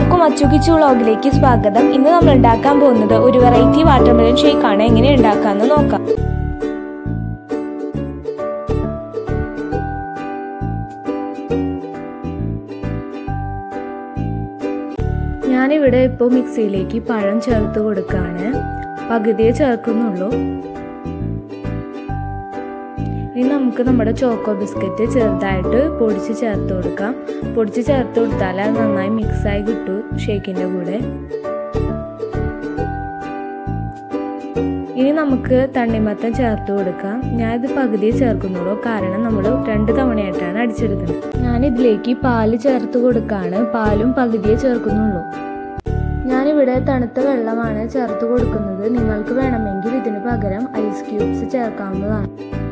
എല്ലാവർക്കും അച്ചുകിച്ചു വ്ളോഗിലേക്ക് സ്വാഗതം ഇന്ന് നമ്മൾ ഉണ്ടാക്കാൻ പോകുന്നത് ഒരു വെറൈറ്റി വാട്ടർമെലൻ ഷേക്ക് ആണ് എങ്ങനെ ഉണ്ടാക്കാമെന്ന് നോക്കാം ഞാനിവിടെ ഇപ്പോൾ മിക്സിയിലേക്ക് പഴം ചേർത്ത് കൊടുക്കുകയാണ് പകുതിയെ ചേർക്കുന്നുള്ളൂ ഇനി നമുക്ക് നമ്മുടെ ചോക്കോ ബിസ്ക്കറ്റ് ചെറുതായിട്ട് പൊടിച്ച് ചേർത്ത് കൊടുക്കാം പൊടിച്ച് ചേർത്ത് കൊടുത്താൽ അത് നന്നായി മിക്സായി കിട്ടും ഷേക്കിൻ്റെ കൂടെ ഇനി നമുക്ക് തണ്ണിമത്തം ചേർത്ത് കൊടുക്കാം ഞാനിത് പകുതിയെ ചേർക്കുന്നുള്ളൂ കാരണം നമ്മൾ രണ്ട് തവണയായിട്ടാണ് അടിച്ചെടുക്കുന്നത് ഞാൻ ഇതിലേക്ക് പാല് ചേർത്ത് കൊടുക്കുകയാണ് പാലും പകുതിയെ ചേർക്കുന്നുള്ളൂ ഞാനിവിടെ തണുത്ത വെള്ളമാണ് ചേർത്ത് കൊടുക്കുന്നത് നിങ്ങൾക്ക് വേണമെങ്കിൽ ഇതിന് പകരം ഐസ് ക്യൂബ്സ് ചേർക്കാവുന്നതാണ്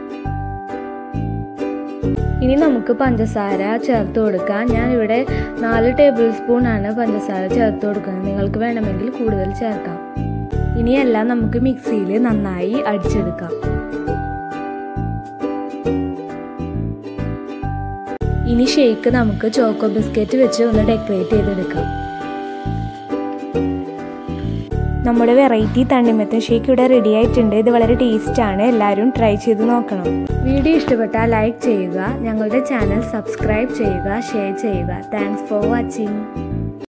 ഇനി നമുക്ക് പഞ്ചസാര ചേർത്ത് കൊടുക്കാം ഞാനിവിടെ നാല് ടേബിൾ സ്പൂൺ ആണ് പഞ്ചസാര ചേർത്ത് കൊടുക്കുന്നത് നിങ്ങൾക്ക് വേണമെങ്കിൽ കൂടുതൽ ചേർക്കാം ഇനിയെല്ലാം നമുക്ക് മിക്സിയിൽ നന്നായി അടിച്ചെടുക്കാം ഇനി ഷേക്ക് നമുക്ക് ചോക്കോ ബിസ്ക്കറ്റ് വെച്ച് ഒന്ന് ഡെക്കറേറ്റ് ചെയ്തെടുക്കാം നമ്മുടെ വെറൈറ്റി തണ്ണിമത്തൻ ഷേക്ക് ഇവിടെ റെഡി ആയിട്ടുണ്ട് ഇത് വളരെ ടേസ്റ്റ് ആണ് എല്ലാവരും ട്രൈ ചെയ്ത് നോക്കണം വീഡിയോ ഇഷ്ടപ്പെട്ടാൽ ലൈക്ക് ചെയ്യുക ഞങ്ങളുടെ ചാനൽ സബ്സ്ക്രൈബ് ചെയ്യുക ഷെയർ ചെയ്യുക താങ്ക്സ് ഫോർ വാച്ചിങ്